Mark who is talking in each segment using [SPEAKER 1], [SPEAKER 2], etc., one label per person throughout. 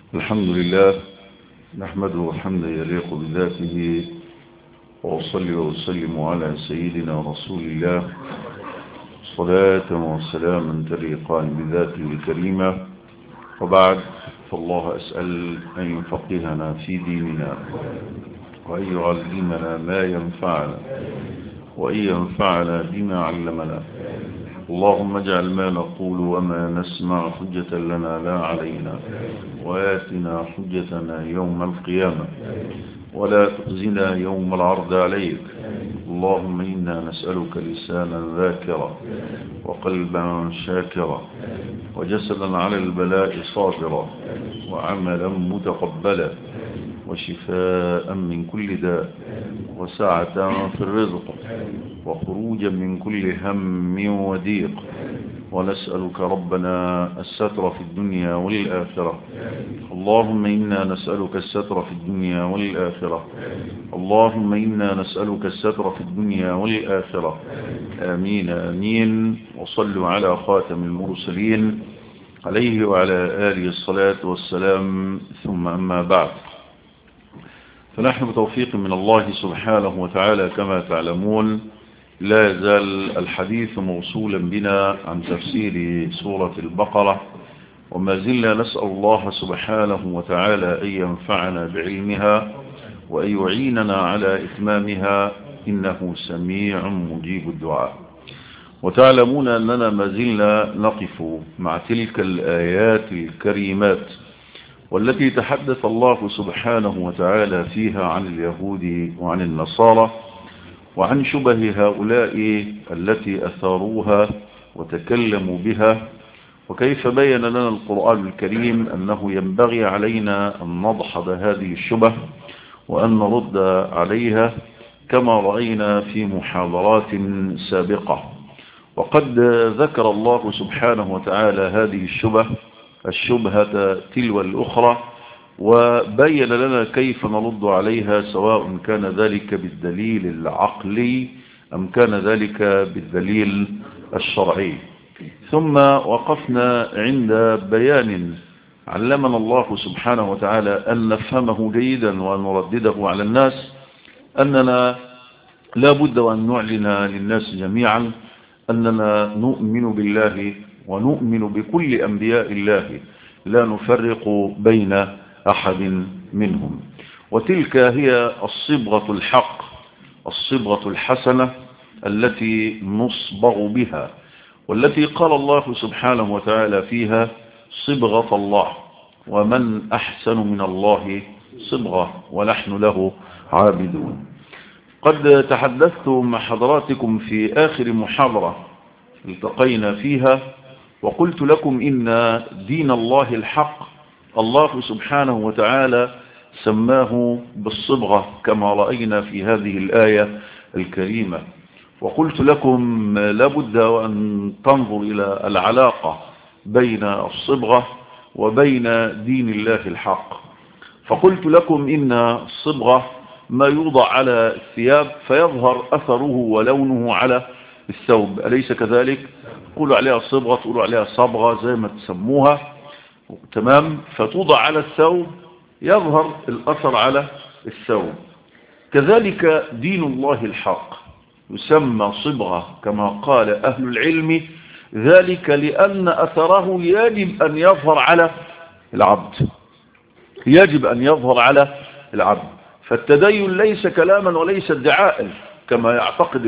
[SPEAKER 1] الحمد لله نحمده حمدا يليق بذاته وأصلي وأسلم على سيدنا رسول الله صلاة وسلاما تليقان بذاته الكريمة وبعد فالله أسأل أن يفقهنا في ديننا وأن يعلمنا ما ينفعنا وأن ينفعنا بما علمنا اللهم اجعل ما نقول وما نسمع حجة لنا لا علينا وآتنا حجتنا يوم القيامة ولا تخزنا يوم العرض عليك اللهم إنا نسألك لسانا ذاكرا وقلبا شاكرا وجسدا على البلاء صابرا وعملا متقبلا وشفاء من كل داء وسعة في الرزق وخروجا من كل هم وضيق ونسألك ربنا الستر في الدنيا والآخرة اللهم إنا نسألك الستر في الدنيا والآخرة اللهم إنا نسألك الستر في الدنيا والآخرة آمين آمين وصلوا على خاتم المرسلين عليه وعلى آله الصلاة والسلام ثم أما بعد فنحن بتوفيق من الله سبحانه وتعالى كما تعلمون لا يزال الحديث موصولا بنا عن تفسير سورة البقرة وما زلنا نسأل الله سبحانه وتعالى أن ينفعنا بعلمها وأن يعيننا على إتمامها إنه سميع مجيب الدعاء وتعلمون أننا ما زلنا نقف مع تلك الآيات الكريمات والتي تحدث الله سبحانه وتعالى فيها عن اليهود وعن النصارى وعن شبه هؤلاء التي أثاروها وتكلموا بها وكيف بين لنا القرآن الكريم أنه ينبغي علينا أن نضحض هذه الشبه وأن نرد عليها كما رأينا في محاضرات سابقة وقد ذكر الله سبحانه وتعالى هذه الشبه الشبهة تلو الأخرى وبين لنا كيف نرد عليها سواء كان ذلك بالدليل العقلي أم كان ذلك بالدليل الشرعي ثم وقفنا عند بيان علمنا الله سبحانه وتعالى أن نفهمه جيدا وأن نردده على الناس أننا لا بد وأن نعلن للناس جميعا أننا نؤمن بالله ونؤمن بكل أنبياء الله لا نفرق بين أحد منهم وتلك هي الصبغة الحق الصبغة الحسنة التي نصبغ بها والتي قال الله سبحانه وتعالى فيها صبغة الله ومن أحسن من الله صبغة ونحن له عابدون قد تحدثت مع حضراتكم في آخر محاضرة التقينا فيها وقلت لكم إن دين الله الحق الله سبحانه وتعالى سماه بالصبغة كما رأينا في هذه الآية الكريمة وقلت لكم لابد وأن تنظر إلى العلاقة بين الصبغة وبين دين الله الحق فقلت لكم إن الصبغة ما يوضع على الثياب فيظهر أثره ولونه على الثوب أليس كذلك تقولوا عليها صبغة تقولوا عليها صبغة زي ما تسموها تمام فتوضع على الثوب يظهر الأثر على الثوب كذلك دين الله الحق يسمى صبغة كما قال أهل العلم ذلك لأن أثره يجب أن يظهر على العبد يجب أن يظهر على العبد فالتدين ليس كلاما وليس ادعاء كما يعتقد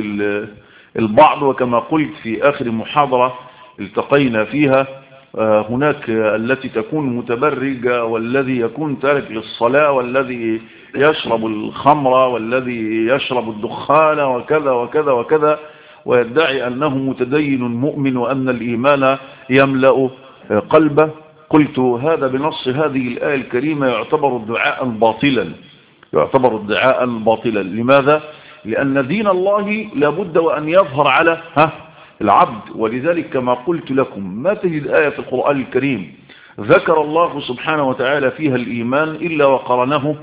[SPEAKER 1] البعض وكما قلت في آخر محاضرة التقينا فيها هناك التي تكون متبرجة والذي يكون تارك للصلاة والذي يشرب الخمر والذي يشرب الدخان وكذا وكذا وكذا ويدعي أنه متدين مؤمن وأن الإيمان يملأ قلبه قلت هذا بنص هذه الآية الكريمة يعتبر ادعاء باطلا يعتبر ادعاء باطلا لماذا؟ لأن دين الله لابد وأن يظهر على ها العبد ولذلك كما قلت لكم ما تجد آية في القرآن الكريم ذكر الله سبحانه وتعالى فيها الإيمان إلا وقرنه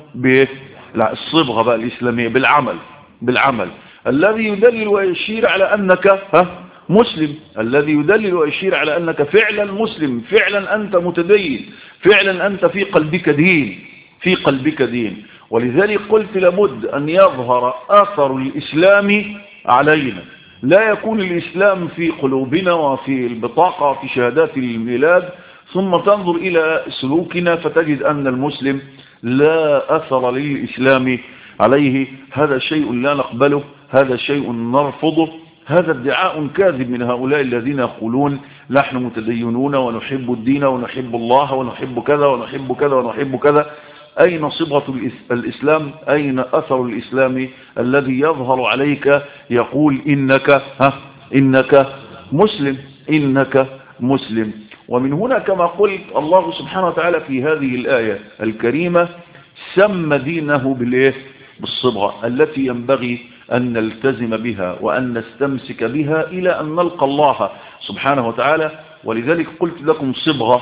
[SPEAKER 1] بالصبغة بقى الإسلامية بالعمل بالعمل الذي يدلل ويشير على أنك ها مسلم الذي يدلل ويشير على أنك فعلا مسلم فعلا أنت متدين فعلا أنت في قلبك دين في قلبك دين ولذلك قلت لابد أن يظهر أثر الإسلام علينا لا يكون الإسلام في قلوبنا وفي البطاقة وفي شهادات الميلاد ثم تنظر إلى سلوكنا فتجد أن المسلم لا أثر للإسلام عليه هذا شيء لا نقبله هذا شيء نرفضه هذا ادعاء كاذب من هؤلاء الذين يقولون نحن متدينون ونحب الدين ونحب الله ونحب كذا ونحب كذا ونحب كذا أين صبغة الإسلام أين أثر الإسلام الذي يظهر عليك يقول إنك ها إنك مسلم إنك مسلم ومن هنا كما قلت الله سبحانه وتعالى في هذه الآية الكريمة سمى دينه بالإيه بالصبغة التي ينبغي أن نلتزم بها وأن نستمسك بها إلى أن نلقى الله سبحانه وتعالى ولذلك قلت لكم صبغة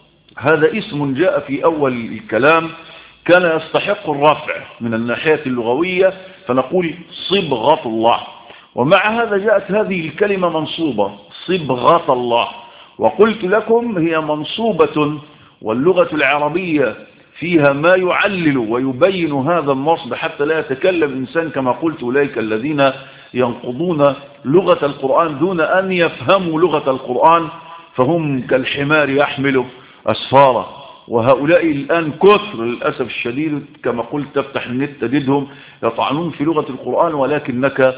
[SPEAKER 1] هذا اسم جاء في أول الكلام كان يستحق الرفع من الناحية اللغوية فنقول صبغة الله ومع هذا جاءت هذه الكلمة منصوبة صبغة الله وقلت لكم هي منصوبة واللغة العربية فيها ما يعلل ويبين هذا النصب حتى لا يتكلم إنسان كما قلت أولئك الذين ينقضون لغة القرآن دون أن يفهموا لغة القرآن فهم كالحمار يحمل أسفارا وهؤلاء الآن كثر للأسف الشديد كما قلت تفتح النت تجدهم يطعنون في لغة القرآن ولكنك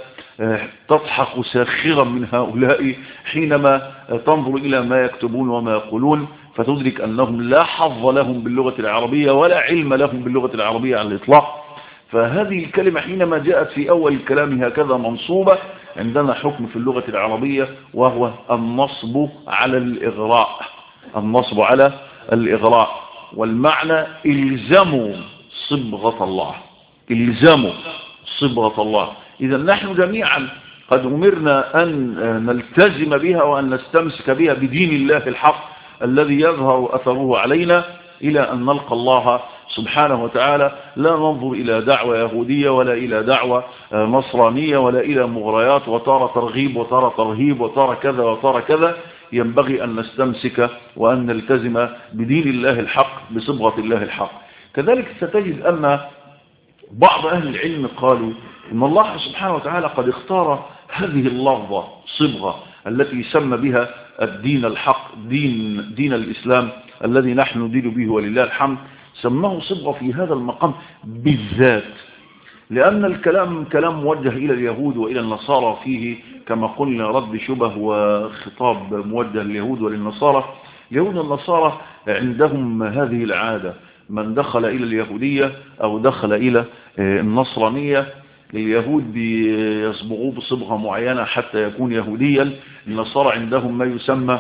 [SPEAKER 1] تضحك ساخرا من هؤلاء حينما تنظر إلى ما يكتبون وما يقولون فتدرك أنهم لا حظ لهم باللغة العربية ولا علم لهم باللغة العربية على الإطلاق فهذه الكلمة حينما جاءت في أول الكلام هكذا منصوبة عندنا حكم في اللغة العربية وهو النصب على الإغراء النصب على الإغراء والمعنى إلزموا صبغة الله إلزموا صبغة الله إذا نحن جميعا قد أمرنا أن نلتزم بها وأن نستمسك بها بدين الله الحق الذي يظهر أثره علينا إلى أن نلقى الله سبحانه وتعالى لا ننظر إلى دعوة يهودية ولا إلى دعوة نصرانية ولا إلى مغريات وتارة ترغيب وتارة ترهيب وتارة كذا وتارة كذا ينبغي أن نستمسك وأن نلتزم بدين الله الحق بصبغة الله الحق كذلك ستجد أن بعض أهل العلم قالوا إن الله سبحانه وتعالى قد اختار هذه اللفظة صبغة التي سمى بها الدين الحق دين, دين الإسلام الذي نحن ندين به ولله الحمد سماه صبغة في هذا المقام بالذات لأن الكلام كلام موجه إلى اليهود وإلى النصارى فيه كما قلنا رد شبه وخطاب موجه لليهود وللنصارى اليهود والنصارى عندهم هذه العادة من دخل إلى اليهودية أو دخل إلى النصرانية اليهود بيصبغوه بصبغة معينة حتى يكون يهوديا النصارى عندهم ما يسمى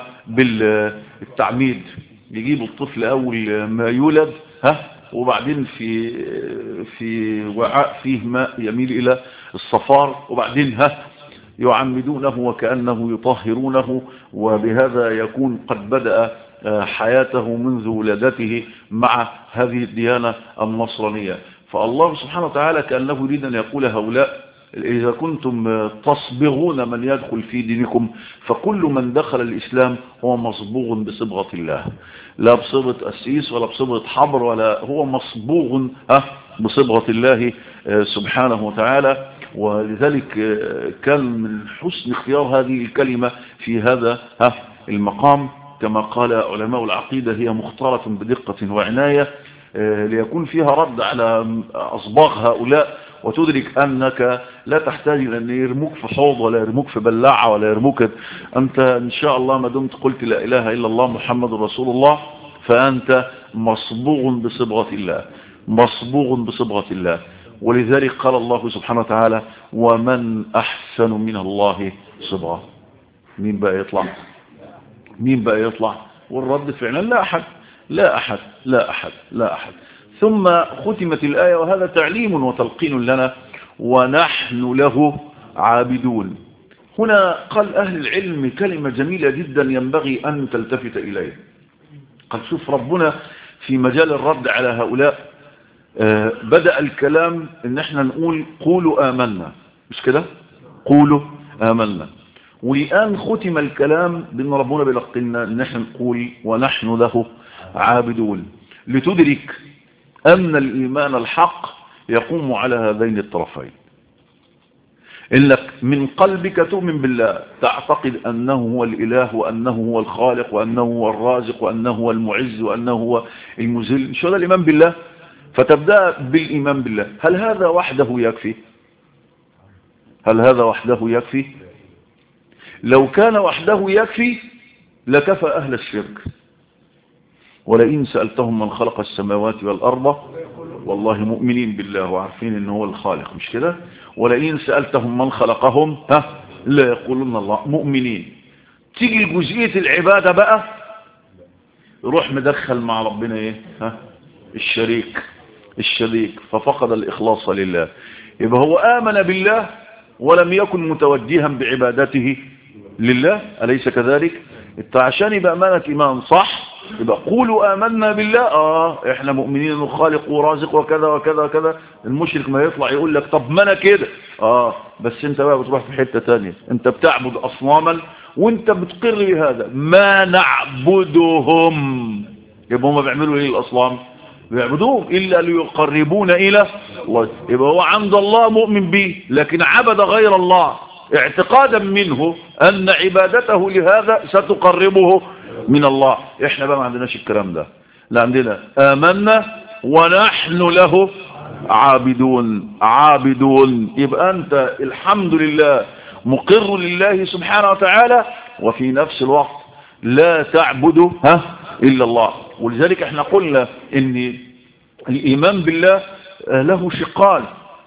[SPEAKER 1] بالتعميد يجيبوا الطفل أول ما يولد ها وبعدين في في وعاء فيه ماء يميل إلى الصفار وبعدين ها يعمدونه وكأنه يطهرونه وبهذا يكون قد بدأ حياته منذ ولادته مع هذه الديانة النصرانية فالله سبحانه وتعالى كأنه يريد أن يقول هؤلاء إذا كنتم تصبغون من يدخل في دينكم فكل من دخل الإسلام هو مصبوغ بصبغة الله لا بصبغة أسيس ولا بصبغة حبر ولا هو مصبوغ بصبغة الله سبحانه وتعالى ولذلك كان من حسن اختيار هذه الكلمة في هذا المقام كما قال علماء العقيدة هي مختارة بدقة وعناية ليكون فيها رد على أصباغ هؤلاء وتدرك أنك لا تحتاج إلى أن يرموك في حوض ولا يرموك في بلاعة ولا يرموك أنت إن شاء الله ما دمت قلت لا إله إلا الله محمد رسول الله فأنت مصبوغ بصبغة الله مصبوغ بصبغة الله ولذلك قال الله سبحانه وتعالى ومن أحسن من الله صبغة مين بقى يطلع مين بقى يطلع والرد فعلا لا أحد لا أحد لا أحد لا أحد ثم ختمت الآية وهذا تعليم وتلقين لنا ونحن له عابدون هنا قال أهل العلم كلمة جميلة جدا ينبغي أن تلتفت إليه قد شوف ربنا في مجال الرد على هؤلاء آه بدأ الكلام ان احنا نقول قولوا آمنا مش كده قولوا آمنا والآن ختم الكلام بأن ربنا بيلقنا أن نحن نقول ونحن له عابدون لتدرك أن الإيمان الحق يقوم على هذين الطرفين إنك من قلبك تؤمن بالله تعتقد أنه هو الإله وأنه هو الخالق وأنه هو الرازق وأنه هو المعز وأنه هو المذل شو هذا الإيمان بالله فتبدأ بالإيمان بالله هل هذا وحده يكفي هل هذا وحده يكفي لو كان وحده يكفي لكفى أهل الشرك ولئن سألتهم من خلق السماوات والأرض والله مؤمنين بالله وعارفين ان هو الخالق مش كده ولئن سألتهم من خلقهم ها لا يقولون الله مؤمنين تيجي جزئية العبادة بقى روح مدخل مع ربنا ايه ها الشريك الشريك ففقد الإخلاص لله يبقى هو آمن بالله ولم يكن متوجها بعبادته لله أليس كذلك انت عشان يبقى امانك إيمان صح يبقى قولوا آمنا بالله آه إحنا مؤمنين إنه خالق ورازق وكذا وكذا وكذا المشرك ما يطلع يقول لك طب ما أنا كده آه بس أنت بقى بتروح في حتة تانية أنت بتعبد أصناما وأنت بتقر بهذا ما نعبدهم يبقى هم بيعملوا إيه الأصنام بيعبدوهم إلا ليقربون إلى الله يبقى هو عند الله مؤمن به لكن عبد غير الله اعتقادا منه أن عبادته لهذا ستقربه من الله احنا بقى ما عندناش الكلام ده لا عندنا آمنا ونحن له عابدون عابدون يبقى أنت الحمد لله مقر لله سبحانه وتعالى وفي نفس الوقت لا تعبد ها إلا الله ولذلك احنا قلنا ان الإيمان بالله له شقان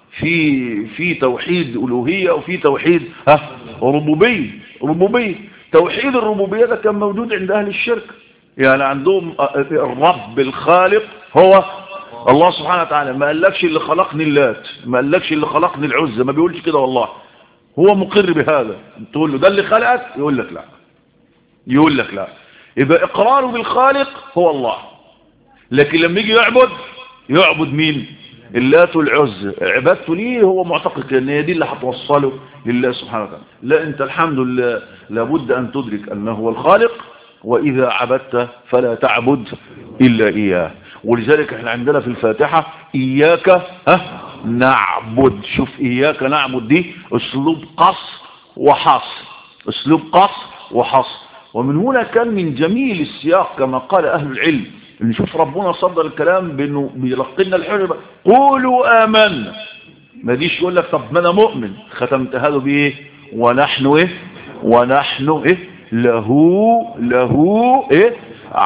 [SPEAKER 1] في في توحيد ألوهية وفي توحيد ها ربوبية ربوبية توحيد الربوبية ده كان موجود عند أهل الشرك يعني عندهم الرب الخالق هو الله سبحانه وتعالى ما قالكش اللي خلقني اللات ما قالكش اللي خلقني العزة ما بيقولش كده والله هو مقر بهذا تقول له ده اللي خلقك يقول لك لا يقول لك لا يبقى إقراره بالخالق هو الله لكن لما يجي يعبد يعبد مين اللات والعز عبادته ليه هو معتقد ان هي دي اللي هتوصله لله سبحانه وتعالى لا انت الحمد لله لابد ان تدرك انه هو الخالق واذا عبدت فلا تعبد الا اياه ولذلك احنا عندنا في الفاتحة اياك ها نعبد شوف اياك نعبد دي اسلوب قص وحصر اسلوب قص وحصر ومن هنا كان من جميل السياق كما قال اهل العلم نشوف ربنا صدر الكلام بانه بيلقنا الحجة قولوا آمنا ما ديش يقول لك طب ما انا مؤمن ختمت هذا بايه ونحن ايه ونحن ايه له له ايه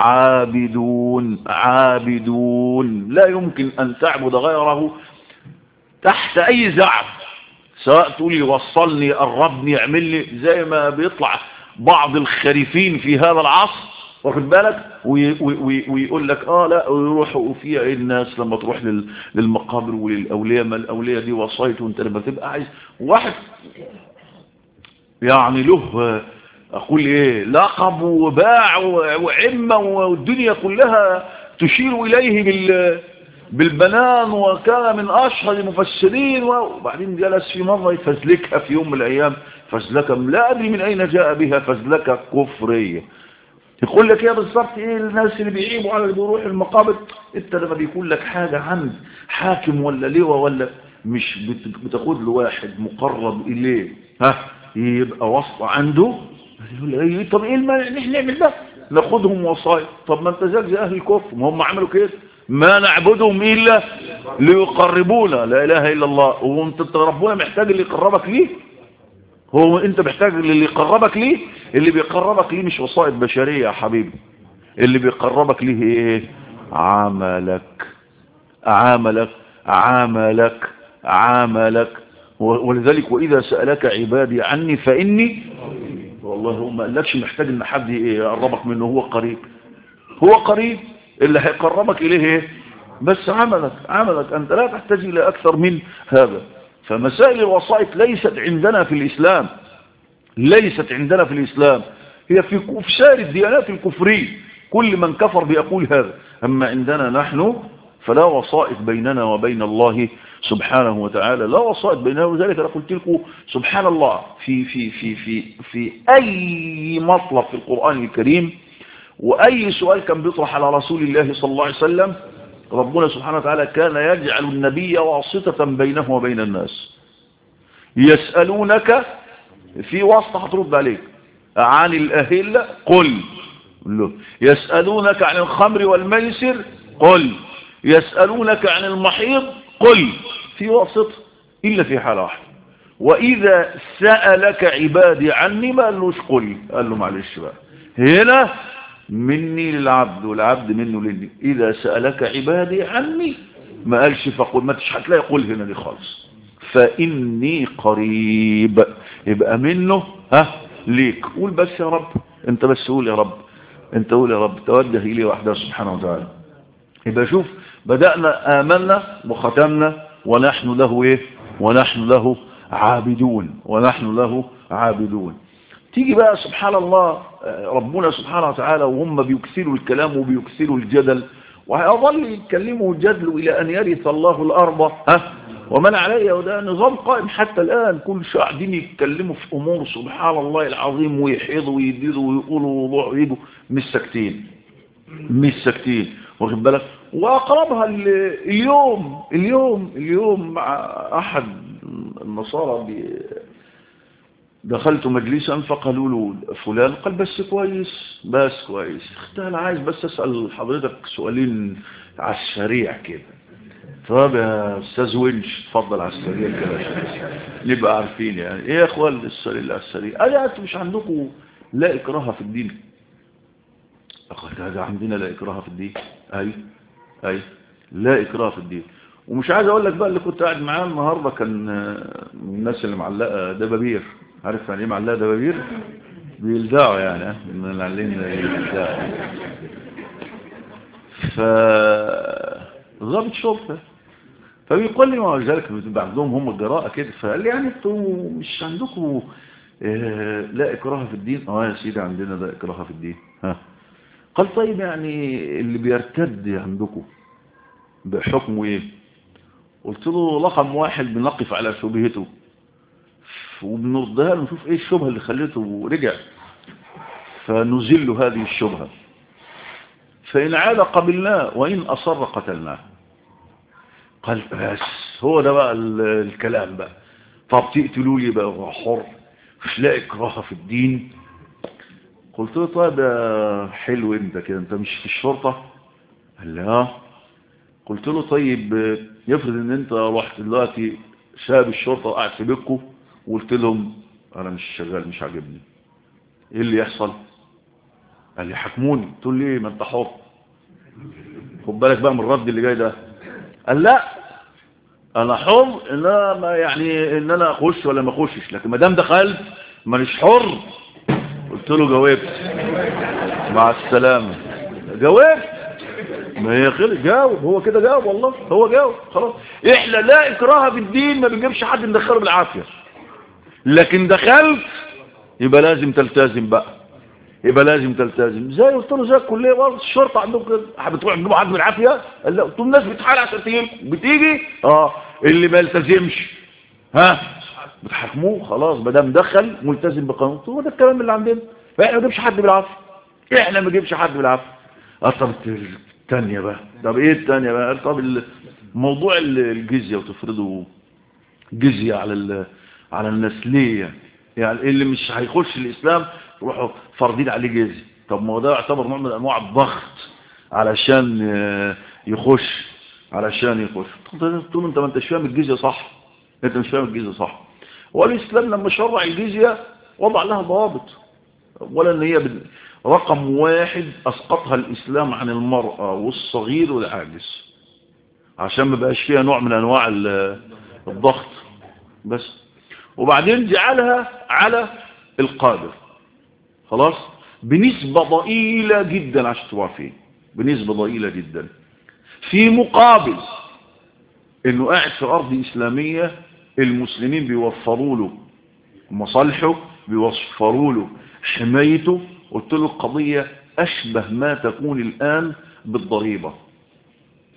[SPEAKER 1] عابدون عابدون لا يمكن ان تعبد غيره تحت اي زعم سواء تقول لي وصلني قربني اعمل لي زي ما بيطلع بعض الخريفين في هذا العصر واخد بالك ويقول لك اه لا ويروحوا في الناس لما تروح للمقابر وللاولياء ما الاولياء دي وصيت وانت لما تبقى عايز واحد يعني له اقول ايه لقب وباع وعمه والدنيا كلها تشير اليه بال بالبنان وكان من اشهر المفسرين وبعدين جلس في مره يفزلكها في يوم من الايام فزلكه لا ادري من اين جاء بها فزلكه كفريه يقول لك يا بالظبط ايه الناس اللي بيعيبوا على اللي بيروح المقابر انت لما بيكون لك حاجة عند حاكم ولا لواء ولا مش بتاخد له واحد مقرب اليه ها يبقى وسط عنده يقول ايه طب ايه المانع ان احنا نعمل ده ناخدهم وصايا طب ما انت زيك زي اهل الكفر ما هم عملوا كده ما نعبدهم الا ليقربونا لا اله الا الله وانت ربنا محتاج اللي يقربك ليه هو انت محتاج اللي يقربك ليه اللي بيقربك ليه مش وسائط بشرية يا حبيبي اللي بيقربك ليه ايه عملك عملك عملك عملك ولذلك واذا سألك عبادي عني فاني والله هو ما قالكش محتاج ان حد يقربك منه هو قريب هو قريب اللي هيقربك اليه ايه بس عملك عملك انت لا تحتاج الى اكثر من هذا فمسائل الوسائط ليست عندنا في الإسلام ليست عندنا في الإسلام هي في سائر الديانات الكفرية كل من كفر بيقول هذا أما عندنا نحن فلا وسائط بيننا وبين الله سبحانه وتعالى لا وسائط بيننا وذلك أنا قلت لكم سبحان الله في, في, في, في, في أي مطلب في القرآن الكريم وأي سؤال كان بيطرح على رسول الله صلى الله عليه وسلم ربنا سبحانه وتعالى كان يجعل النبي واسطة بينه وبين الناس يسألونك في واسطة هترد عليك عن الأهلة قل له يسألونك عن الخمر والميسر قل يسألونك عن المحيض قل في واسطة إلا في حالة واحدة وإذا سألك عبادي عني ما قالوش قل قال له معلش بقى هنا مني للعبد والعبد منه لني إذا سألك عبادي عني ما قالش فقل ما تش هتلاقي قل هنا دي خالص فإني قريب يبقى منه ها ليك قول بس يا رب انت بس قول يا رب انت قول يا رب توجه إليه وحده سبحانه وتعالى يبقى شوف بدأنا آمنا وختمنا ونحن له ايه ونحن له عابدون ونحن له عابدون تيجي بقى سبحان الله ربنا سبحانه وتعالى وهم بيكثروا الكلام وبيكثروا الجدل وهيظل يتكلموا ويجادلوا إلى أن يرث الله الأرض ها ومن عليها وده نظام قائم حتى الآن كل شويه قاعدين يتكلموا في أمور سبحان الله العظيم ويحيضوا ويديروا ويقولوا ويعيدوا مش ساكتين مش ساكتين واخد بالك وأقربها اليوم اليوم اليوم مع أحد النصارى بي دخلت مجلسا فقالوا له فلان قال بس كويس بس كويس انا عايز بس اسال حضرتك سؤالين على السريع كده طب يا استاذ ونش اتفضل على السريع كده نبقى عارفين يعني ايه يا اخوان السؤال اللي على السريع قال انتوا مش عندكم لا اكراه في الدين قال هذا عندنا لا اكراه في الدين اي اي لا اكراه في الدين ومش عايز اقول لك بقى اللي كنت قاعد معاه النهارده كان من الناس اللي معلقه دبابير عارف يعني ايه معلقه دبابير بيلزعوا يعني من العلين يلزعوا ف ضابط شرطه فبيقول لي ما ذلك بعضهم هم الجراءه كده فقال لي يعني انتوا مش عندكم اه لا اكراه في الدين اه يا سيدي عندنا لا اكراه في الدين ها قال طيب يعني اللي بيرتد عندكم بحكمه ايه قلت له رقم واحد بنقف على شبهته وبنردها له نشوف ايه الشبهة اللي خليته رجع فنزل هذه الشبهة فإن عاد قبلناه وإن أصر قتلناه قال بس هو ده بقى الكلام بقى طب تقتلوا لي بقى حر مش لا إكراه في الدين قلت له طيب يا حلو انت كده انت مش في الشرطة قال لي اه قلت له طيب يفرض ان انت رحت دلوقتي ساب الشرطة وقعد في بيتكم وقلت لهم انا مش شغال مش عاجبني ايه اللي يحصل قال لي حكموني قلت له ليه ما انت حر خد بالك بقى من الرد اللي جاي ده قال لا انا حر ان انا ما يعني ان انا اخش ولا ما اخشش لكن ما دام دخلت مانيش حر قلت له جاوبت مع السلامه جاوبت ما هي خلق جاوب هو كده جاوب والله هو جاوب خلاص احنا لا اكراه في الدين ما بنجيبش حد ندخله بالعافيه لكن دخلت يبقى لازم تلتزم بقى يبقى لازم تلتزم زي قلت له زي الكليه برضه الشرطه عندهم كده بتروح عندهم حد بالعافيه قال لا قلت الناس بتحال عشان تيجي بتيجي اه اللي ما يلتزمش ها بتحكموه خلاص ما دام دخل ملتزم بقانون هو ده الكلام اللي عندنا فاحنا ما نجيبش حد بالعافيه احنا ما نجيبش حد بالعافيه اه طب الثانيه بقى طب ايه الثانيه بقى طب موضوع الجزيه وتفرضوا جزيه على على الناس ليه يعني اللي مش هيخش الاسلام روحوا فرضين عليه جزيه طب ما هو ده يعتبر نوع من انواع الضغط علشان يخش علشان يخش تقول انت ما انتش فاهم الجزيه صح انت مش فاهم الجزيه صح والاسلام لما شرع الجزيه وضع لها ضوابط ولا ان هي رقم واحد اسقطها الاسلام عن المرأة والصغير والعاجز عشان ما بقاش فيها نوع من انواع الضغط بس وبعدين جعلها على القادر خلاص بنسبة ضئيلة جدا عشان تبقى فيه بنسبة ضئيلة جدا في مقابل انه قاعد في ارض اسلامية المسلمين بيوفروا له مصالحه بيوفروا له حمايته قلت له القضية أشبه ما تكون الآن بالضريبة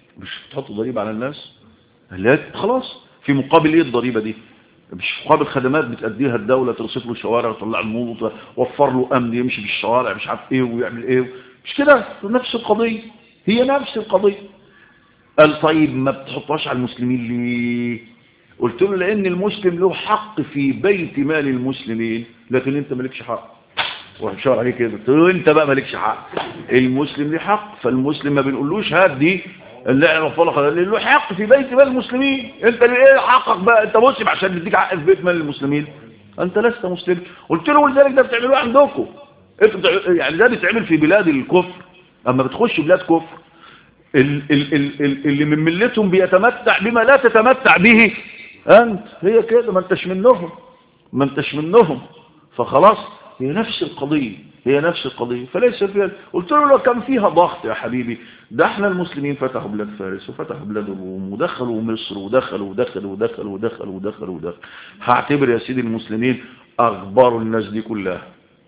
[SPEAKER 1] مش تحط ضريبة على الناس لا خلاص في مقابل ايه الضريبة دي مش مقابل خدمات بتأديها الدولة ترصف له شوارع وتطلع النور وفر له امن يمشي في الشوارع مش عارف ايه ويعمل ايه مش كده نفس القضية هي نفس القضية قال طيب ما بتحطهاش على المسلمين ليه قلت له لان المسلم له حق في بيت مال المسلمين لكن انت مالكش حق وهشار عليه كده قلت له انت بقى مالكش حق المسلم له حق فالمسلم ما بنقولوش هات دي اللي انا فلق له حق في بيت مال المسلمين انت ايه حقك بقى انت مسلم عشان تديك حق في بيت مال المسلمين انت لست مسلم قلت له ولذلك ده بتعملوه عندكم انتوا يعني ده بيتعمل في بلاد الكفر اما بتخش بلاد كفر ال ال ال ال اللي من ملتهم بيتمتع بما لا تتمتع به انت هي كده ما انتش منهم ما انتش منهم فخلاص هي نفس القضية هي نفس القضية فليس فيها قلت له لو كان فيها ضغط يا حبيبي ده احنا المسلمين فتحوا بلاد فارس وفتحوا بلاد الروم ودخلوا مصر ودخلوا ودخلوا ودخلوا ودخلوا ودخلوا ودخلوا هعتبر يا سيدي المسلمين اخبروا الناس دي كلها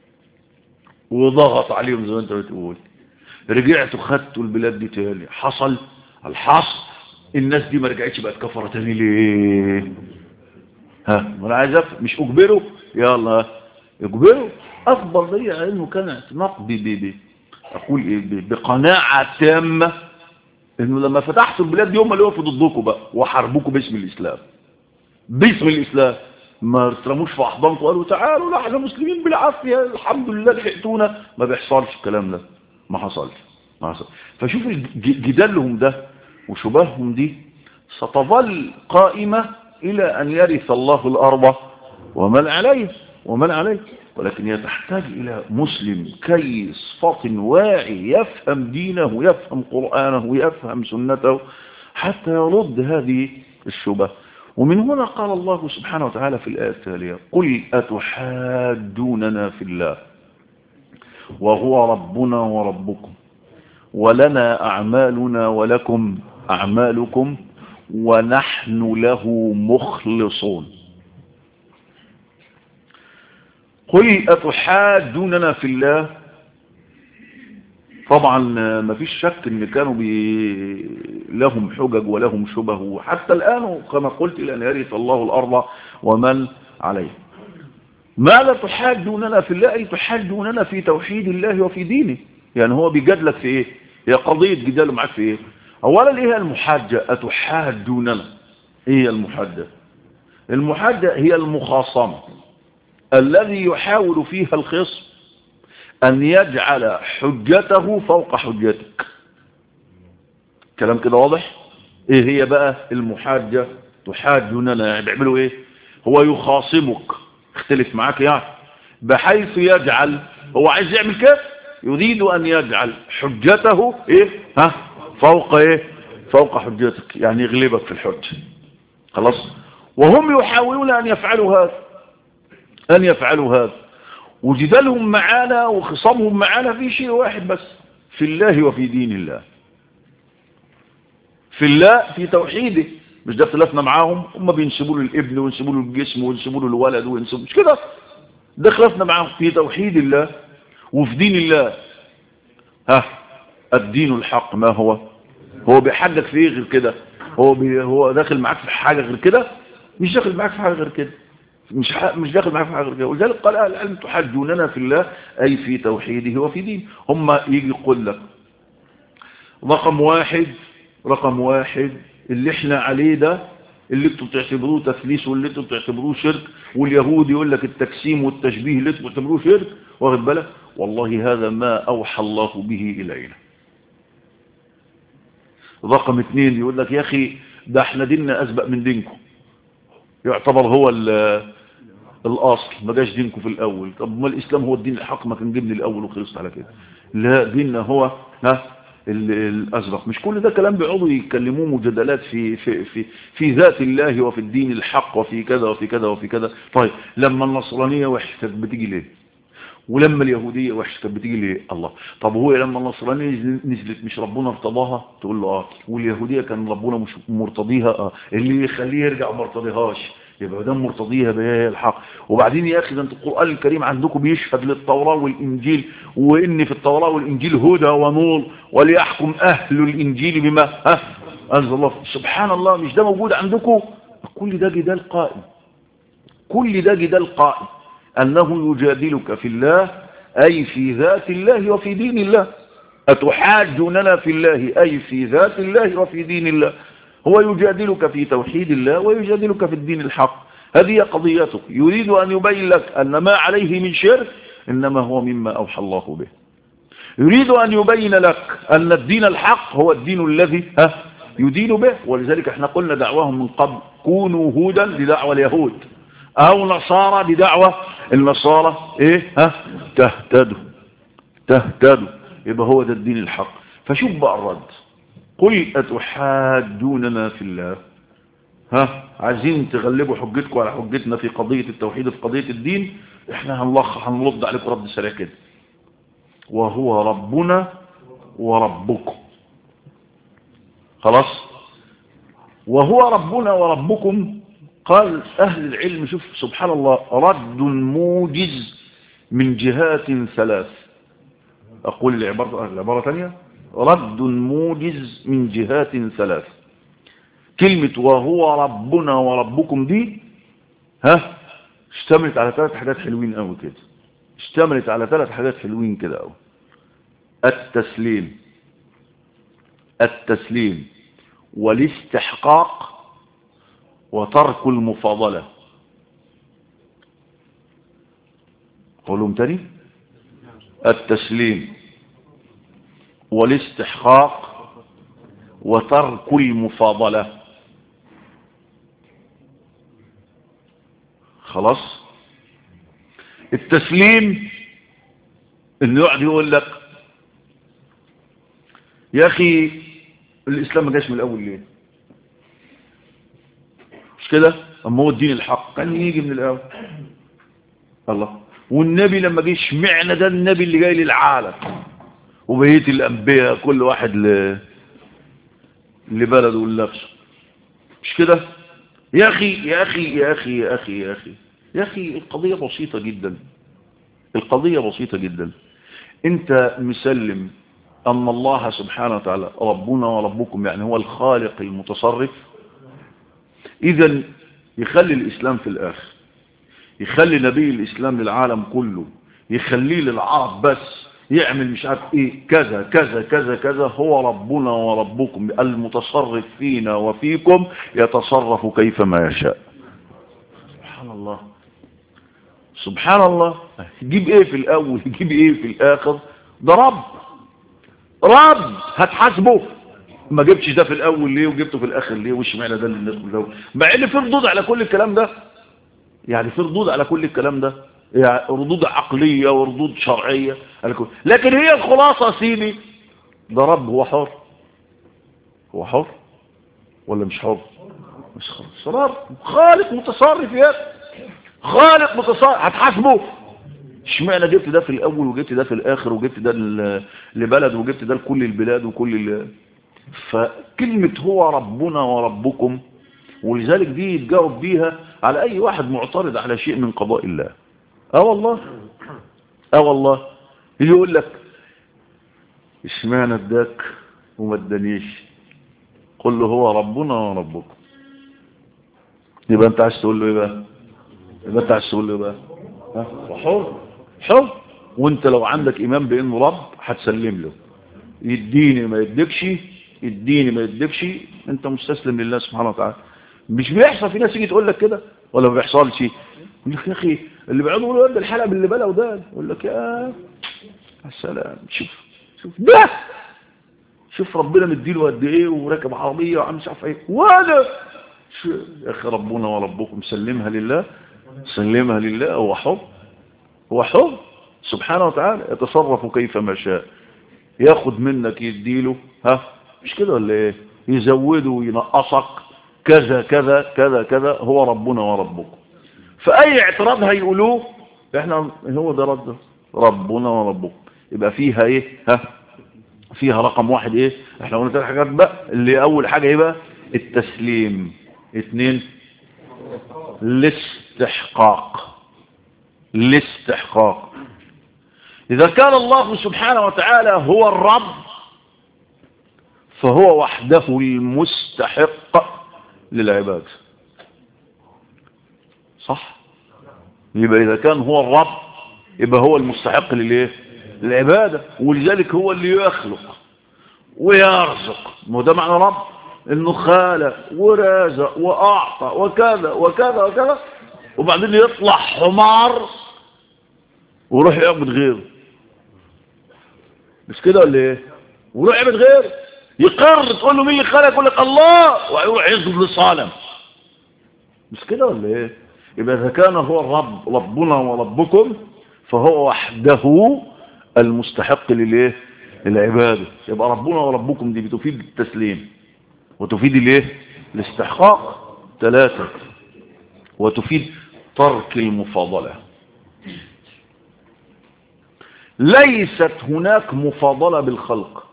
[SPEAKER 1] وضغط عليهم زي ما انت بتقول رجعتوا خدتوا البلاد دي تاني حصل الحصل الناس دي ما رجعتش بقت كفرة تاني ليه ها ما انا عايز افهم مش اجبره يلا اجبره افضل لي انه كان اعتناق ب ب اقول ايه بقناعة تامة انه لما فتحتوا البلاد دي هم اللي وقفوا ضدكم بقى وحاربوكم باسم الاسلام باسم الاسلام ما ترموش في احضانكم وقالوا تعالوا لا احنا مسلمين بالعافيه الحمد لله لحقتونا ما بيحصلش الكلام ده ما حصلش ما حصل فشوف جدالهم ده وشبههم دي ستظل قائمة إلى أن يرث الله الأرض ومن عليه ومن عليه ولكن هي تحتاج إلى مسلم كيس فاطن واعي يفهم دينه يفهم قرآنه يفهم سنته حتى يرد هذه الشبه ومن هنا قال الله سبحانه وتعالى في الآية التالية قل أتحادوننا في الله وهو ربنا وربكم ولنا أعمالنا ولكم أعمالكم ونحن له مخلصون قل أتحادوننا في الله طبعا ما فيش شك ان كانوا بي لهم حجج ولهم شبه وحتى الآن كما قلت لأن يرث الله الأرض ومن عليه ما لا تحاجوننا في الله أي تحاجوننا في توحيد الله وفي دينه يعني هو بيجادلك في ايه هي قضية جداله معاك في ايه اولا ايه المحاجة اتحاجوننا ايه المحاجة المحاجة هي المخاصمة الذي يحاول فيها الخصم ان يجعل حجته فوق حجتك كلام كده واضح ايه هي بقى المحاجة تحاجوننا يعني بيعملوا ايه هو يخاصمك اختلف معاك يعني بحيث يجعل هو عايز يعمل كده يريد ان يجعل حجته ايه ها فوق ايه فوق حجتك يعني يغلبك في الحجة خلاص وهم يحاولون ان يفعلوا هذا ان يفعلوا هذا وجدالهم معانا وخصامهم معانا في شيء واحد بس في الله وفي دين الله في الله في توحيده مش ده اختلافنا معاهم هم بينسبوا له الابن وينسبوا له الجسم وينسبوا له الولد وينسبوا مش كده ده خلافنا معاهم في توحيد الله وفي دين الله ها الدين الحق ما هو هو بيحدك في ايه غير كده هو بي هو داخل معاك في حاجة غير كده مش داخل معاك في حاجة غير كده مش مش داخل معاك في حاجة غير كده ولذلك قال اهل العلم تحجوننا في الله اي في توحيده وفي دين هم يجي يقول لك رقم واحد رقم واحد اللي احنا عليه ده اللي انتوا بتعتبروه تفليس واللي انتوا بتعتبروه شرك واليهود يقول لك التقسيم والتشبيه اللي انتوا بتعتبروه شرك واخد بالك والله هذا ما اوحى الله به الينا رقم اثنين يقول لك يا اخي ده احنا ديننا اسبق من دينكم يعتبر هو الاصل ما جاش دينكم في الاول طب ما الاسلام هو الدين الحق ما كان جبني الاول وخلصت على كده لا ديننا هو ها الازرق مش كل ده كلام بيقعدوا يتكلموه مجادلات في في في في ذات الله وفي الدين الحق وفي كذا وفي كذا وفي كذا طيب لما النصرانيه وحشه كانت بتيجي ليه ولما اليهوديه وحشه كانت بتيجي ليه الله طب هو لما النصرانيه نزلت مش ربنا ارتضاها تقول له اه واليهوديه كان ربنا مش مرتضيها اه اللي يخليه يرجع ما ارتضيهاش يبقى ده مرتضيها بهي الحق وبعدين يا اخي ده انت القران الكريم عندكم بيشهد للتوراه والانجيل وان في التوراه والانجيل هدى ونور وليحكم اهل الانجيل بما ها أنزل الله سبحان الله مش ده موجود عندكم كل ده جدال قائم كل ده جدال قائم أنه يجادلك في الله أي في ذات الله وفي دين الله أتحاجوننا في الله أي في ذات الله وفي دين الله هو يجادلك في توحيد الله ويجادلك في الدين الحق هذه قضيتك يريد أن يبين لك أن ما عليه من شرك إنما هو مما أوحى الله به يريد أن يبين لك أن الدين الحق هو الدين الذي ها يدين به ولذلك احنا قلنا دعواهم من قبل كونوا هودا لدعوة اليهود أو نصارى لدعوة النصارى إيه ها تهتدوا تهتدوا يبقى هو ده الدين الحق فشوف بقى الرد قل أتحاجوننا في الله ها عايزين تغلبوا حجتكم على حجتنا في قضية التوحيد في قضية الدين احنا هنلخ هنرد عليكم رد سريع كده وهو ربنا وربكم خلاص وهو ربنا وربكم قال أهل العلم شوف سبحان الله رد موجز من جهات ثلاث أقول العبارة, العبارة ثانية رد موجز من جهات ثلاث كلمة وهو ربنا وربكم دي ها اشتملت على ثلاث حاجات حلوين قوي كده اشتملت على ثلاث حاجات حلوين كده قوي التسليم التسليم والاستحقاق وترك المفاضلة قولهم تاني التسليم والاستحقاق وترك المفاضلة خلاص التسليم انه يقعد يقول لك يا اخي الاسلام ما جاش من الاول ليه مش كده اما هو الدين الحق كان يجي من الاول الله والنبي لما جه اشمعنى ده النبي اللي جاي للعالم وبقيه الانبياء كل واحد ل... لبلده ولنفسه مش كده يا اخي يا اخي يا اخي يا اخي يا اخي يا اخي القضيه بسيطه جدا القضيه بسيطه جدا انت مسلم أن الله سبحانه وتعالى ربنا وربكم يعني هو الخالق المتصرف إذا يخلي الإسلام في الآخر يخلي نبي الإسلام للعالم كله يخليه للعرب بس يعمل مش عارف ايه كذا كذا كذا كذا هو ربنا وربكم المتصرف فينا وفيكم يتصرف كيفما يشاء سبحان الله سبحان الله يجيب ايه في الاول يجيب ايه في الاخر ده رب رب هتحاسبه ما جبتش ده في الاول ليه وجبته في الاخر ليه وش معنى ده اللي الناس كلها مع ان في ردود على كل الكلام ده يعني في ردود على كل الكلام ده يعني ردود عقلية وردود شرعية على كل. لكن هي الخلاصة سيدي ده رب هو حر هو حر ولا مش حر مش حر رب خالق متصرف يا خالق متصرف هتحاسبه اشمعنى جبت ده في الاول وجبت ده في الاخر وجبت ده لبلد وجبت ده لكل البلاد وكل ال... فكلمة هو ربنا وربكم ولذلك دي يتجاوب بيها على اي واحد معترض على شيء من قضاء الله اه والله اه والله يجي يقول لك اشمعنى اداك وما ادانيش قل له هو ربنا وربكم يبقى انت عايز تقول له ايه بقى يبقى انت عايز تقول له ايه بقى ها حر حر وانت لو عندك ايمان بانه رب هتسلم له يديني ما يديكش يديني ما يديكش انت مستسلم لله سبحانه وتعالى مش بيحصل في ناس يجي تقول لك كده ولا ما بيحصلش يقول لك يا اخي اللي بيقعدوا يقولوا ده الحلقه باللي بلا وده يقول لك يا السلام شوف شوف ده شوف ربنا مديله قد ايه وراكب عربيه وعم مش عارف ايه وانا يا اخي ربنا وربكم سلمها لله سلمها لله هو حر هو حر سبحانه وتعالى يتصرف كيفما شاء ياخد منك يديله ها مش كده ولا ايه يزوده وينقصك كذا كذا كذا كذا هو ربنا وربكم فأي اعتراض هيقولوه احنا هو ده رد ربنا وربكم يبقى فيها ايه ها فيها رقم واحد ايه احنا قلنا ثلاث حاجات بقى اللي اول حاجة ايه بقى التسليم اثنين الاستحقاق الاستحقاق إذا كان الله سبحانه وتعالى هو الرب فهو وحده المستحق للعباد صح يبقى إذا كان هو الرب يبقى هو المستحق للإيه للعبادة ولذلك هو اللي يخلق ويرزق ما ده معنى رب انه خالق ورازق واعطى وكذا وكذا وكذا وبعدين يطلع حمار ويروح يعبد غيره مش كده ولا ايه ويروح يعبد غيره يقر تقول له مين اللي خلق يقول لك الله ويروح يسجد لصنم مش كده ولا ايه يبقى اذا كان هو الرب ربنا وربكم فهو وحده المستحق للايه للعباده يبقى ربنا وربكم دي بتفيد التسليم وتفيد الايه الاستحقاق ثلاثة وتفيد ترك المفاضلة ليست هناك مفاضلة بالخلق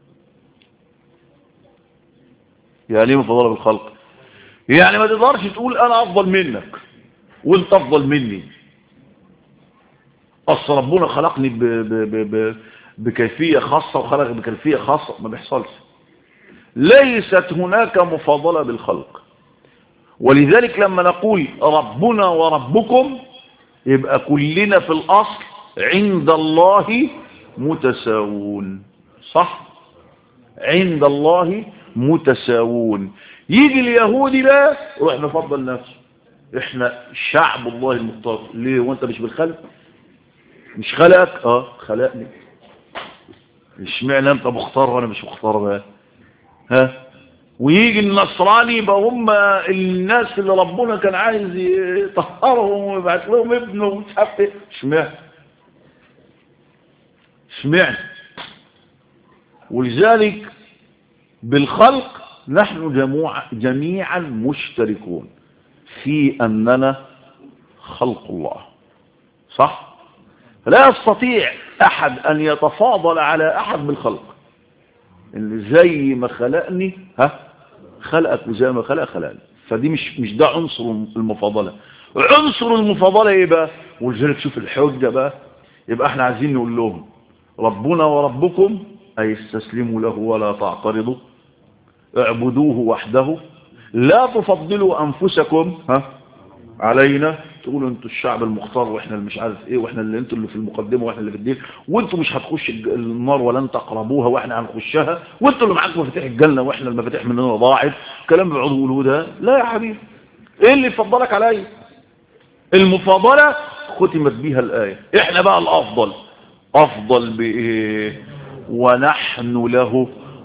[SPEAKER 1] يعني ايه مفاضلة بالخلق يعني ما تقدرش تقول انا افضل منك وانت افضل مني اصل ربنا خلقني ب ب ب ب بكيفية خاصة وخلق بكيفية خاصة ما بيحصلش ليست هناك مفاضلة بالخلق ولذلك لما نقول ربنا وربكم يبقى كلنا في الأصل عند الله متساوون صح عند الله متساوون يجي اليهودي بقى روح نفضل نفسه احنا شعب الله المختار ليه وانت مش بالخلق مش خلقك اه خلقني اشمعنى انت مختار وانا مش مختار بقى ها ويجي النصراني يبقى هم الناس اللي ربنا كان عايز يطهرهم ويبعت لهم ابنه ومش عارف ايه اشمعنى اشمعنى ولذلك بالخلق نحن جموع جميعا مشتركون في أننا خلق الله صح لا يستطيع أحد أن يتفاضل على أحد بالخلق اللي زي ما خلقني ها خلقك وزي ما خلق خلقني فدي مش مش ده عنصر المفاضلة عنصر المفاضلة ايه بقى ولذلك شوف الحجة بقى يبقى احنا عايزين نقول لهم ربنا وربكم أي استسلموا له ولا تعترضوا اعبدوه وحده لا تفضلوا أنفسكم ها علينا تقولوا انتوا الشعب المختار واحنا اللي مش عارف ايه واحنا اللي انتوا اللي في المقدمه واحنا اللي في الدين وانتوا مش هتخش النار ولن تقربوها واحنا هنخشها وانتوا اللي معاكم مفاتيح الجنه واحنا المفاتيح مننا ضاعت كلام بيقعدوا يقولوا ده لا يا حبيبي ايه اللي يفضلك عليا المفاضله ختمت بيها الايه احنا بقى الافضل افضل بايه ونحن له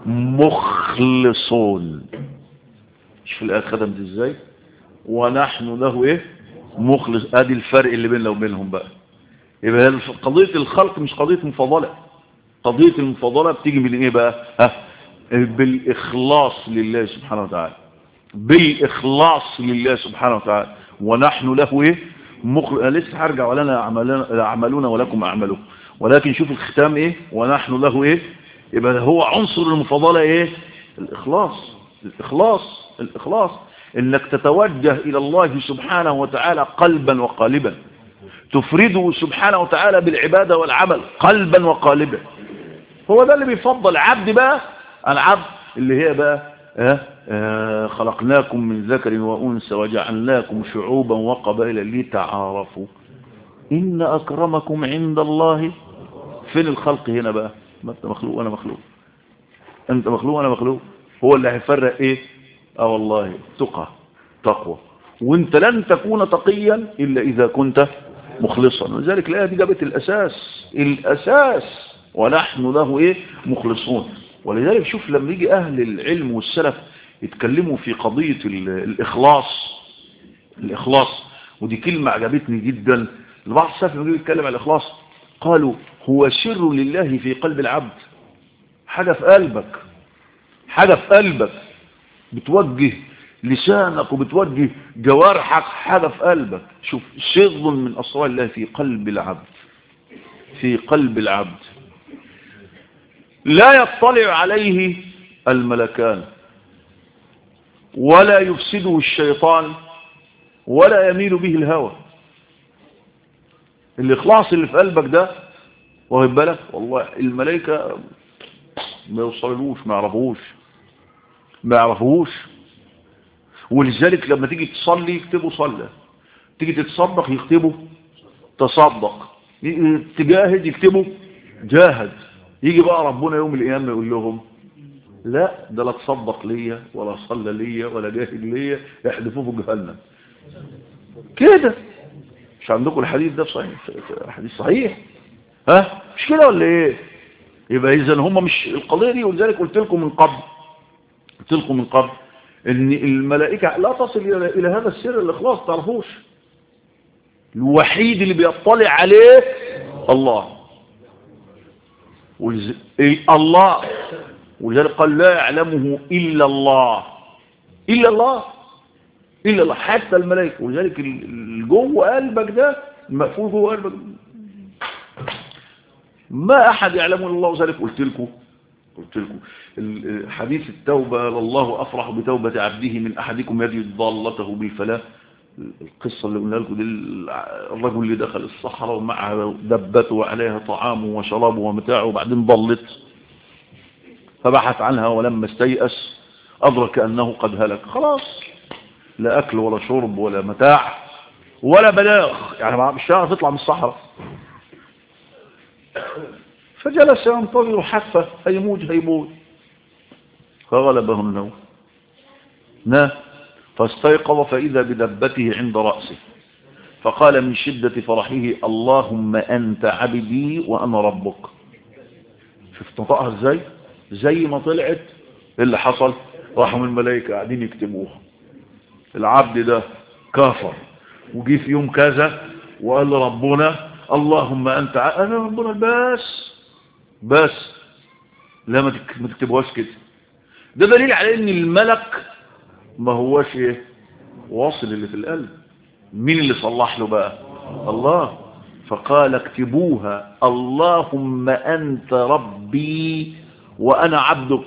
[SPEAKER 1] مخلصون شوف الايه خدمت ازاي ونحن له ايه مخلص ادي الفرق اللي بيننا وبينهم بقى يبقى قضيه الخلق مش قضيه مفاضله قضيه المفاضله بتيجي من ايه بقى ها بالاخلاص لله سبحانه وتعالى بالاخلاص لله سبحانه وتعالى ونحن له ايه مخلص لسه هرجع ولنا اعمالنا ولكم اعمالكم ولكن شوف الختام ايه ونحن له ايه يبقى هو عنصر المفاضله ايه الاخلاص الاخلاص الاخلاص انك تتوجه الى الله سبحانه وتعالى قلبا وقالبا تفرده سبحانه وتعالى بالعبادة والعمل قلبا وقالبا هو ده اللي بيفضل عبد بقى العبد اللي هي بقى آه آه خلقناكم من ذكر وأنثى وجعلناكم شعوبا وقبائل لتعارفوا إن أكرمكم عند الله فين الخلق هنا بقى ما أنت مخلوق وأنا مخلوق أنت مخلوق وأنا مخلوق هو اللي هيفرق إيه اه والله تقى تقوى وانت لن تكون تقيا الا اذا كنت مخلصا ولذلك الايه دي جابت الاساس الاساس ونحن له ايه مخلصون ولذلك شوف لما يجي اهل العلم والسلف يتكلموا في قضيه الاخلاص الاخلاص ودي كلمه عجبتني جدا البعض السلف لما يجي يتكلم عن الاخلاص قالوا هو سر لله في قلب العبد حاجه في قلبك حاجه في قلبك بتوجه لسانك وبتوجه جوارحك حاجة في قلبك شوف سر من أسرار الله في قلب العبد في قلب العبد لا يطلع عليه الملكان ولا يفسده الشيطان ولا يميل به الهوى الإخلاص اللي في قلبك ده واخد بالك والله الملائكة ما يوصلوش ما يعرفوش ما يعرفوش ولذلك لما تيجي تصلي يكتبوا صلى تيجي تتصدق يكتبوا تصدق تجاهد يكتبوا جاهد يجي بقى ربنا يوم القيامة يقول لهم لا ده لا تصدق ليا ولا صلى ليا ولا جاهد ليا يحدفوه في جهنم كده مش عندكم الحديث ده صحيح حديث صحيح ها مش كده ولا ايه يبقى اذا هم مش القضيه دي ولذلك قلت لكم من قبل قلت لكم من قبل ان الملائكه لا تصل الى الى هذا السر الاخلاص تعرفوش الوحيد اللي بيطلع عليه الله ولز... إيه الله ولذلك قال لا يعلمه إلا الله إلا الله إلا الله حتى الملائكة ولذلك جوه قلبك ده المقفول جوه قلبك ما أحد يعلمه إلا الله ذلك قلت لكم قلت لكم حديث التوبة لله أفرح بتوبة عبده من أحدكم يجد ضالته بالفلاح القصة اللي قلنا لكم دي الرجل اللي دخل الصحراء ومعها دبته وعليها طعامه وشرابه ومتاعه وبعدين ضلت فبحث عنها ولما استيأس أدرك أنه قد هلك خلاص لا أكل ولا شرب ولا متاع ولا بلاغ يعني مش هتعرف تطلع من الصحراء فجلس ينتظر حفة هيموت هيموت فغلبه النوم نام فاستيقظ فإذا بدبته عند رأسه فقال من شدة فرحه اللهم أنت عبدي وأنا ربك شفت نطقها ازاي زي ما طلعت اللي حصل راحوا من الملائكة قاعدين يكتبوها العبد ده كافر وجي في يوم كذا وقال ربنا اللهم أنت ع... أنا ربنا بس بس لا ما تكتبوهاش كده ده دليل على ان الملك ما هوش ايه واصل اللي في القلب مين اللي صلح له بقى الله فقال اكتبوها اللهم أنت ربي وأنا عبدك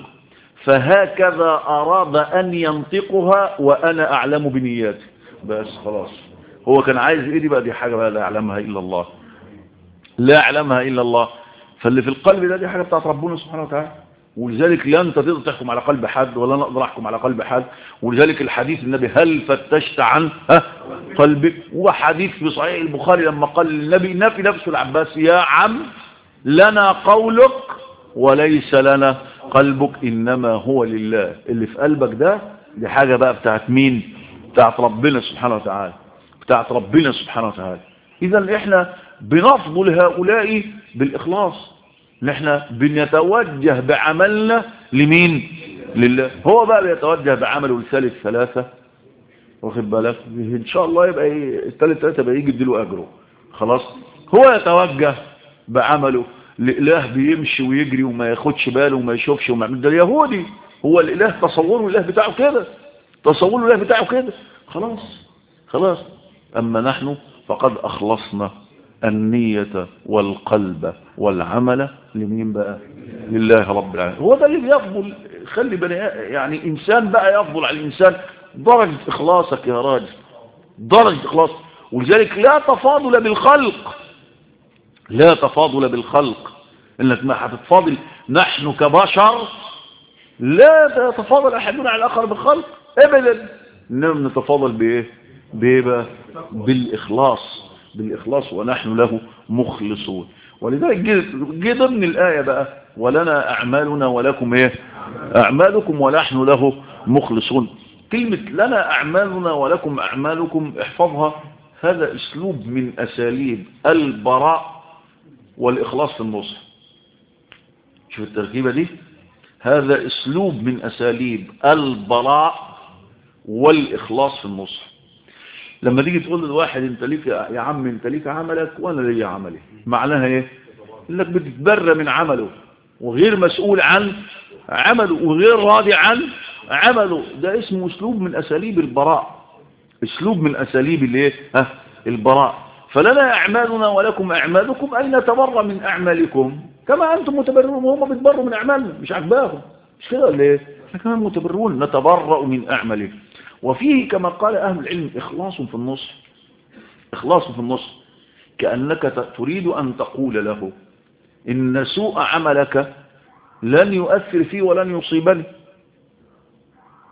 [SPEAKER 1] فهكذا أراد أن ينطقها وأنا أعلم بنياته بس خلاص هو كان عايز ايه دي بقى دي حاجة بقى لا يعلمها إلا الله لا يعلمها إلا الله فاللي في القلب ده دي حاجة بتاعت ربنا سبحانه وتعالى ولذلك لا انت تقدر تحكم على قلب حد ولا انا اقدر احكم على قلب حد ولذلك الحديث النبي هل فتشت عن ها قلبك وحديث في صحيح البخاري لما قال النبي نفي نفسه العباس يا عم لنا قولك وليس لنا قلبك انما هو لله اللي في قلبك ده دي حاجة بقى بتاعت مين بتاعت ربنا سبحانه وتعالى بتاعت ربنا سبحانه وتعالى اذا احنا بنفضل هؤلاء بالاخلاص نحن بنتوجه بعملنا لمين لله هو بقى بيتوجه بعمله لثالث ثلاثة واخد بالك ان شاء الله يبقى ايه الثالث ثلاثة بقى يجي يديله اجره خلاص هو يتوجه بعمله لإله بيمشي ويجري وما ياخدش باله وما يشوفش وما يعمل ده اليهودي هو الإله تصوره الإله بتاعه كده تصوره الإله بتاعه كده خلاص خلاص أما نحن فقد أخلصنا النية والقلب والعمل لمين بقى لله رب العالمين هو ده اللي بيفضل خلي بني يعني إنسان بقى يفضل على الإنسان درجة إخلاصك يا راجل درجة إخلاص ولذلك لا تفاضل بالخلق لا تفاضل بالخلق انك ما هتتفاضل نحن كبشر لا تتفاضل احدنا على الاخر بالخلق ابدا انما نتفاضل بايه بايه بقى بالاخلاص بالاخلاص ونحن له مخلصون ولذلك جه ضمن الايه بقى ولنا اعمالنا ولكم ايه اعمالكم ونحن له مخلصون كلمه لنا اعمالنا ولكم اعمالكم احفظها هذا اسلوب من اساليب البراء والإخلاص في النصح شوف التركيبة دي هذا اسلوب من اساليب البراء والإخلاص في النصح لما تيجي تقول للواحد انت ليك يا عم انت ليك عملك وانا لي عملي معناها ايه انك بتتبرى من عمله وغير مسؤول عن عمله وغير راضي عن عمله ده اسمه اسلوب من اساليب البراء اسلوب من اساليب الايه ها البراء فلنا أعمالنا ولكم أعمالكم أي نتبرى من أعمالكم كما أنتم متبرون وهم بيتبروا من أعمالنا مش عجباهم مش كده ولا إيه احنا كمان متبرون نتبرأ من أعمالهم وفيه كما قال أهل العلم إخلاص في النص إخلاص في النص كأنك تريد أن تقول له إن سوء عملك لن يؤثر فيه ولن يصيبني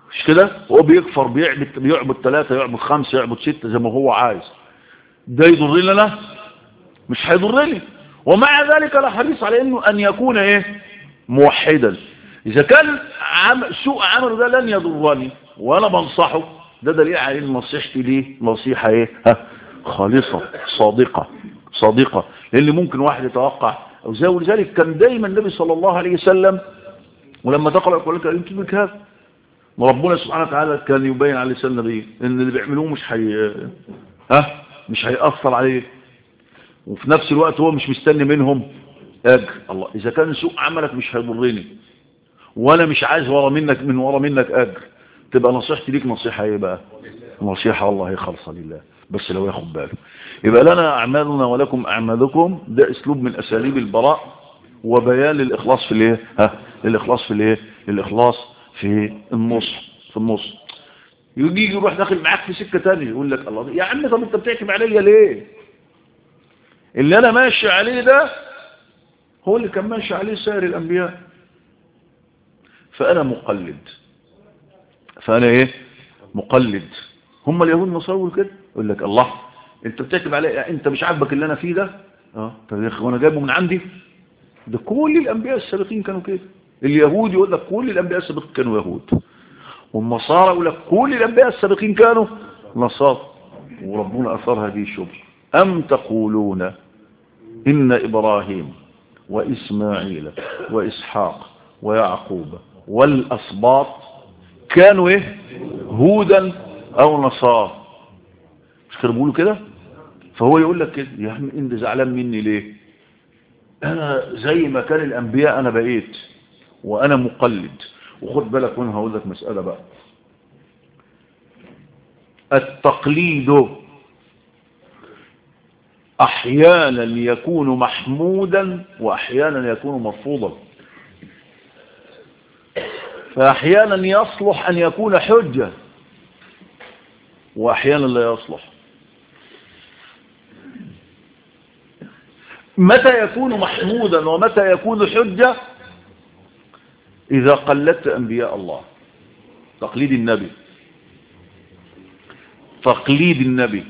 [SPEAKER 1] مش كده هو بيكفر بيعبد بيعبد ثلاثة يعبد خمسة يعبد ستة زي ما هو عايز ده يضرني انا مش هيضرني ومع ذلك لا حريص على انه ان يكون ايه موحدا اذا كان عم سوء عمله ده لن يضرني وانا بنصحه ده دليل على ان نصيحتي ليه نصيحة ايه ها خالصة صادقة صادقة لان ممكن واحد يتوقع او زي ولذلك كان دايما النبي صلى الله عليه وسلم ولما تقرأ القرآن الكريم تدرك هذا وربنا سبحانه وتعالى كان يبين على لسان النبي ان اللي بيعملوه مش حي... ها مش هيأثر عليه وفي نفس الوقت هو مش مستني منهم اجر الله اذا كان سوء عملك مش هيضرني وانا مش عايز ورا منك من ورا منك اجر تبقى نصيحتي ليك نصيحة ايه بقى نصيحة والله خالصة لله بس لو ياخد باله يبقى لنا اعمالنا ولكم اعمالكم ده اسلوب من اساليب البراء وبيان للاخلاص في الايه ها الاخلاص في الايه الاخلاص في النص في النص يجي يروح داخل معاك في سكة تانية يقول لك الله يا عم طب انت بتحكم عليا ليه اللي انا ماشي عليه ده هو اللي كان ماشي عليه سائر الانبياء فانا مقلد فانا ايه مقلد هم اليهود نصور كده يقول لك الله انت بتحكم عليا انت مش عاجبك اللي انا فيه ده اه طب يا اخي وانا جايبه من عندي ده كل الانبياء السابقين كانوا كده اليهود يقول لك كل الانبياء السابقين كانوا يهود والنصارى يقول لك كل الانبياء السابقين كانوا نصارى وربنا اثر هذه الشبهه ام تقولون ان ابراهيم واسماعيل واسحاق ويعقوب والاسباط كانوا ايه هودا او نصارى مش كانوا بيقولوا كده فهو يقول لك كده يا عم انت زعلان مني ليه انا زي ما كان الانبياء انا بقيت وانا مقلد وخد بالك وانا هقول لك مسألة بقى التقليد احيانا يكون محمودا واحيانا يكون مرفوضا فاحيانا يصلح ان يكون حجة واحيانا لا يصلح متى يكون محمودا ومتى يكون حجة إذا قلدت أنبياء الله تقليد النبي تقليد النبي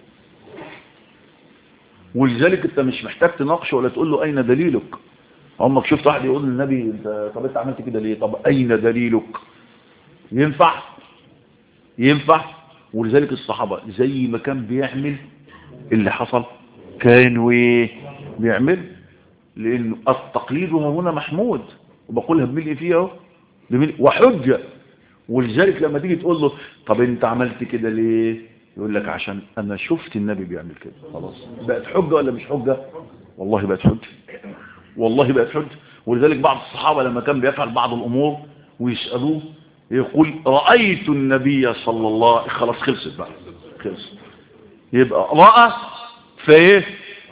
[SPEAKER 1] ولذلك انت مش محتاج تناقشه ولا تقول له أين دليلك عمرك شفت واحد يقول للنبي انت طب انت عملت كده ليه طب أين دليلك ينفع ينفع ولذلك الصحابة زي ما كان بيعمل اللي حصل كانوا ايه بيعمل لأنه التقليد هنا محمود وبقولها بملء فيها اهو بملء وحجة ولذلك لما تيجي تقول له طب انت عملت كده ليه يقول لك عشان انا شفت النبي بيعمل كده خلاص بقت حجة ولا مش حجة والله بقت حجة والله بقت حجة ولذلك بعض الصحابة لما كان بيفعل بعض الامور ويسألوه يقول رأيت النبي صلى الله خلاص خلصت بقى خلصت يبقى رأى فايه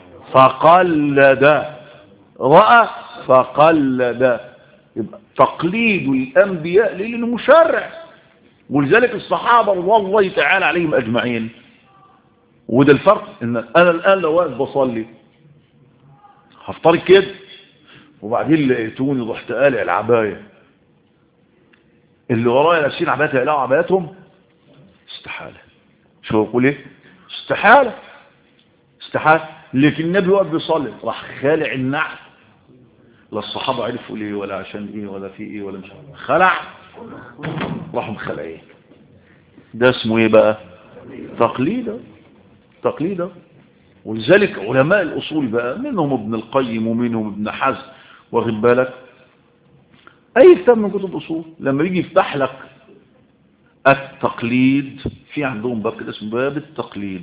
[SPEAKER 1] فقلد رأى فقلد يبقى تقليد الأنبياء لأنه مشرع ولذلك الصحابة رضوان الله تعالى عليهم أجمعين وده الفرق إن أنا الآن لو واقف بصلي هفترض كده وبعدين لقيتوني رحت قالع العباية اللي ورايا لابسين عبايات يقلعوا عباياتهم استحالة شو يقول ايه استحالة استحالة لكن النبي واقف بيصلي راح خالع النعل لا الصحابة عرفوا ليه ولا عشان ايه ولا في ايه ولا مش عارف خلع راحوا مخلعين ده اسمه ايه بقى تقليدا تقليدا ولذلك علماء الاصول بقى منهم ابن القيم ومنهم ابن حزم واخد بالك اي كتاب من كتب الاصول لما يجي يفتح لك التقليد في عندهم باب كده اسمه باب التقليد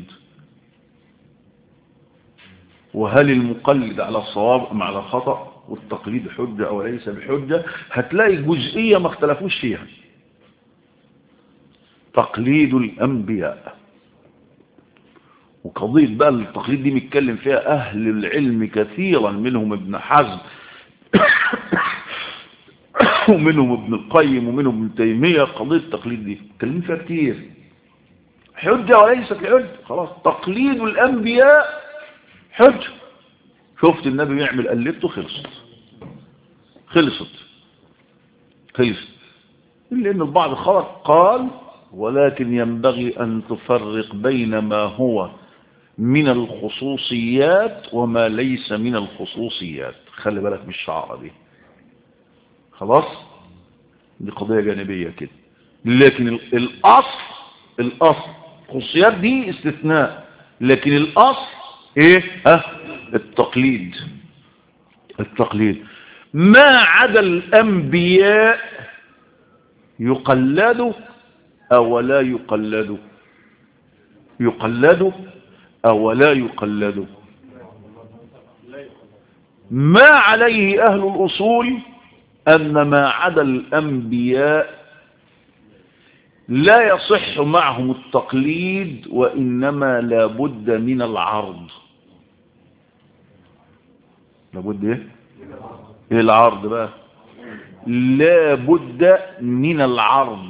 [SPEAKER 1] وهل المقلد على الصواب ام على خطأ والتقليد حجة او ليس بحجة هتلاقي جزئية ما اختلفوش فيها تقليد الانبياء وقضية بقى التقليد دي متكلم فيها اهل العلم كثيرا منهم ابن حزم ومنهم ابن القيم ومنهم ابن تيمية قضية التقليد دي اتكلمين فيها كتير حجة وليست حجة خلاص تقليد الانبياء حجة شفت النبي يعمل قلبته خلصت خلصت خلصت لأن البعض خلق قال ولكن ينبغي أن تفرق بين ما هو من الخصوصيات وما ليس من الخصوصيات خلي بالك من الشعارة دي خلاص دي قضية جانبية كده لكن الأصل الأصل الخصوصيات دي استثناء لكن الأصل ايه ها التقليد التقليد ما عدا الأنبياء يقلد أو لا يقلد يقلد أو لا يقلد ما عليه أهل الأصول أن ما عدا الأنبياء لا يصح معهم التقليد وإنما لابد من العرض لابد ايه ايه العرض بقى لابد من العرض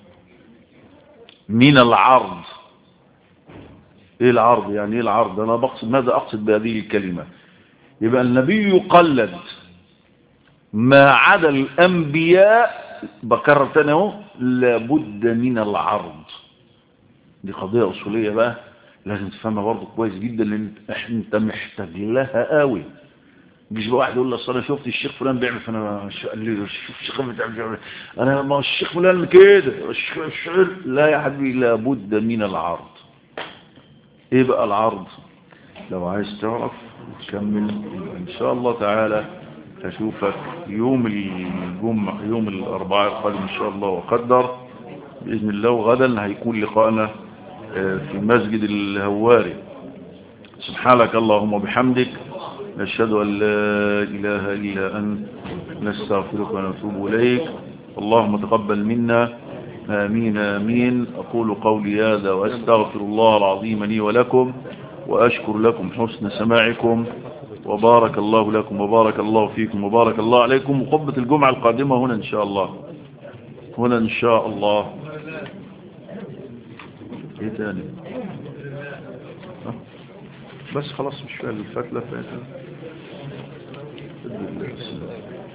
[SPEAKER 1] من العرض ايه العرض يعني ايه العرض انا بقصد ماذا اقصد بهذه الكلمة يبقى النبي يقلد ما عدا الانبياء بكرر تاني اهو لابد من العرض دي قضية اصولية بقى لازم تفهمها برضه كويس جدا لان انت محتاج لها قوي مش واحد يقول لي اصل انا شفت الشيخ فلان بيعمل فانا قال لي شوف الشيخ بتعمل انا ما الشيخ فلان كده الشيخ لا يا حبيبي لابد من العرض ايه بقى العرض لو عايز تعرف تكمل ان شاء الله تعالى اشوفك يوم الجمعة يوم الاربعاء القادم ان شاء الله وقدر باذن الله وغدا هيكون لقاءنا في مسجد الهواري سبحانك اللهم وبحمدك نشهد أن لا إله إلا أنت نستغفرك ونتوب إليك اللهم تقبل منا آمين آمين أقول قولي هذا وأستغفر الله العظيم لي ولكم وأشكر لكم حسن سماعكم وبارك الله لكم وبارك الله فيكم وبارك الله عليكم وقبة الجمعة القادمة هنا إن شاء الله هنا إن شاء الله إيه تاني بس خلاص مش فاهم الفتلة فاتت